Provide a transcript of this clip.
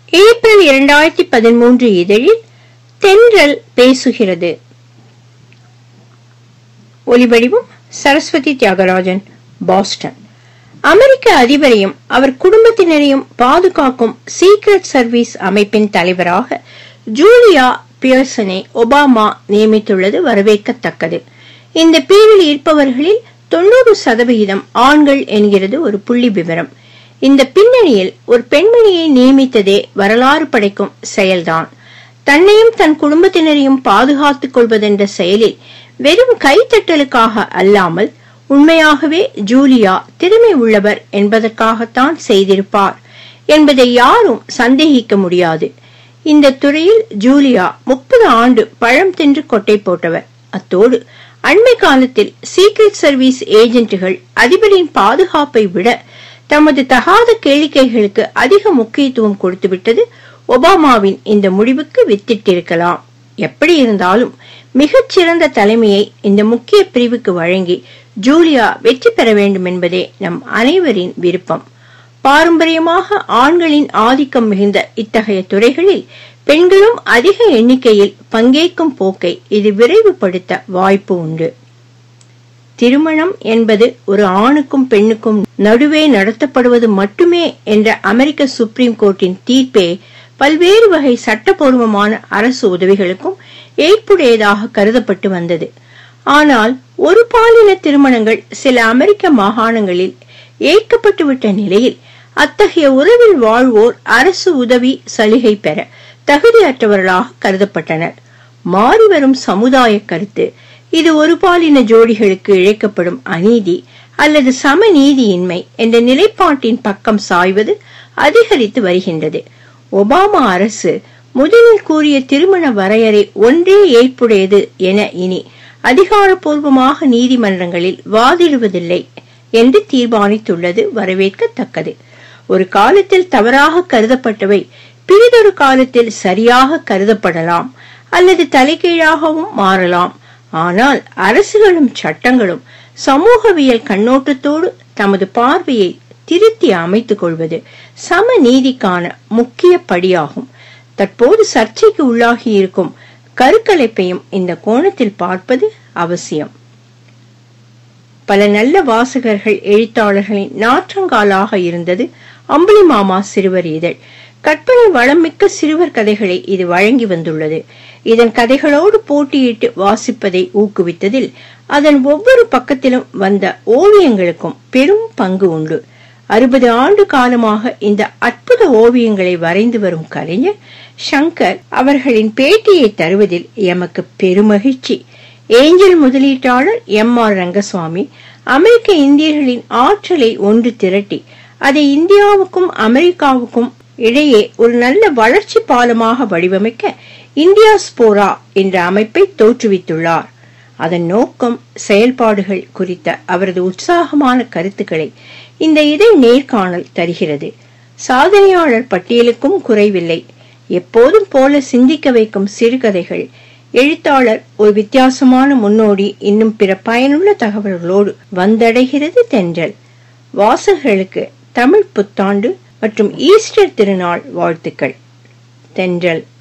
April இரண்டாயிரத்தி பதிமூன்று இதழில் தென்றல் பேசுகிறது ஒலிவடிவம் சரஸ்வதி தியாகராஜன் பாஸ்டன் அமெரிக்க அதிபரையும் அவர் குடும்பத்தினரையும் பாதுகாக்கும் சீக்ரெட் சர்வீஸ் அமைப்பின் தலைவராக ஜூலியா பியர்சனை ஒபாமா நியமித்துள்ளது வரவேற்கத்தக்கது இந்த பிரிவில் இருப்பவர்களில் தொண்ணூறு சதவிகிதம் ஆண்கள் என்கிறது ஒரு புள்ளி விவரம் இந்த பின்னணியில் ஒரு பெண்மணியை நியமித்ததே வரலாறு படைக்கும் செயல்தான் தன்னையும் தன் குடும்பத்தினரையும் பாதுகாத்துக் கொள்வதென்ற செயலில் வெறும் கைத்தட்டலுக்காக அல்லாமல் உண்மையாகவே ஜூலியா திறமை உள்ளவர் என்பதற்காகத்தான் செய்திருப்பார் என்பதை யாரும் சந்தேகிக்க முடியாது இந்த துறையில் ஜூலியா முப்பது ஆண்டு பழம் தின்று கொட்டை போட்டவர் அத்தோடு அண்மை காலத்தில் சீக்ரெட் சர்வீஸ் ஏஜென்ட்டுகள் அதிபரின் பாதுகாப்பை விட தமது தகாத கேளிக்கைகளுக்கு அதிக முக்கியத்துவம் கொடுத்துவிட்டது ஒபாமாவின் இந்த முடிவுக்கு வித்திட்டிருக்கலாம் எப்படி இருந்தாலும் மிகச்சிறந்த தலைமையை இந்த முக்கிய பிரிவுக்கு வழங்கி ஜூலியா வெற்றி பெற வேண்டும் என்பதே நம் அனைவரின் விருப்பம் பாரம்பரியமாக ஆண்களின் ஆதிக்கம் மிகுந்த இத்தகைய துறைகளில் பெண்களும் அதிக எண்ணிக்கையில் பங்கேற்கும் போக்கை இது விரைவுபடுத்த வாய்ப்பு உண்டு திருமணம் என்பது ஒரு ஆணுக்கும் பெண்ணுக்கும் நடுவே நடத்தப்படுவது மட்டுமே என்ற அமெரிக்க சுப்ரீம் கோர்ட்டின் தீர்ப்பே பல்வேறு வகை சட்டபூர்வமான அரசு உதவிகளுக்கும் ஏற்புடையதாக கருதப்பட்டு வந்தது ஆனால் ஒரு பாலின திருமணங்கள் சில அமெரிக்க மாகாணங்களில் ஏற்கப்பட்டுவிட்ட நிலையில் அத்தகைய உறவில் வாழ்வோர் அரசு உதவி சலுகை பெற தகுதியற்றவர்களாக கருதப்பட்டனர் மாறிவரும் சமுதாய கருத்து இது ஒரு பாலின ஜோடிகளுக்கு இழைக்கப்படும் அநீதி அல்லது சமநீதியின்மை என்ற நிலைப்பாட்டின் பக்கம் சாய்வது அதிகரித்து வருகின்றது ஒபாமா அரசு முதலில் கூறிய திருமண வரையறை ஒன்றே ஏற்புடையது என இனி அதிகாரப்பூர்வமாக நீதிமன்றங்களில் வாதிடுவதில்லை என்று தீர்மானித்துள்ளது வரவேற்கத்தக்கது ஒரு காலத்தில் தவறாக கருதப்பட்டவை பிறிதொரு காலத்தில் சரியாக கருதப்படலாம் அல்லது தலைகீழாகவும் மாறலாம் ஆனால் அரசுகளும் சட்டங்களும் சமூகவியல் கண்ணோட்டத்தோடு தமது பார்வையை திருத்தி அமைத்துக் கொள்வது சமநீதிக்கான முக்கிய படியாகும் தற்போது சர்ச்சைக்கு உள்ளாகி இருக்கும் கருக்கலைப்பையும் இந்த கோணத்தில் பார்ப்பது அவசியம் பல நல்ல வாசகர்கள் எழுத்தாளர்களின் நாற்றங்காலாக இருந்தது அம்புலி மாமா சிறுவர் இதழ் கற்பனை வளமிக்க சிறுவர் கதைகளை இது வழங்கி வந்துள்ளது இதன் கதைகளோடு போட்டியிட்டு வாசிப்பதை ஊக்குவித்ததில் அதன் ஒவ்வொரு பக்கத்திலும் வந்த ஓவியங்களுக்கும் பெரும் பங்கு உண்டு அறுபது ஆண்டு காலமாக இந்த அற்புத ஓவியங்களை வரைந்து வரும் கலைஞர் சங்கர் அவர்களின் பேட்டியை தருவதில் எமக்கு பெருமகிழ்ச்சி ஏஞ்சல் முதலீட்டாளர் எம் ஆர் ரங்கசுவாமி அமெரிக்க இந்தியர்களின் ஆற்றலை ஒன்று திரட்டி அதை இந்தியாவுக்கும் அமெரிக்காவுக்கும் இடையே ஒரு நல்ல வளர்ச்சி பாலமாக வடிவமைக்க இந்தியா ஸ்போரா என்ற அமைப்பை தோற்றுவித்துள்ளார் அதன் நோக்கம் செயல்பாடுகள் குறித்த அவரது உற்சாகமான கருத்துக்களை இந்த இதழ் நேர்காணல் தருகிறது சாதனையாளர் பட்டியலுக்கும் குறைவில்லை எப்போதும் போல சிந்திக்க வைக்கும் சிறுகதைகள் எழுத்தாளர் ஒரு வித்தியாசமான முன்னோடி இன்னும் பிற பயனுள்ள தகவல்களோடு வந்தடைகிறது தென்றல் வாசகர்களுக்கு தமிழ் புத்தாண்டு மற்றும் ஈஸ்டர் திருநாள் வாழ்த்துக்கள் தென்றல்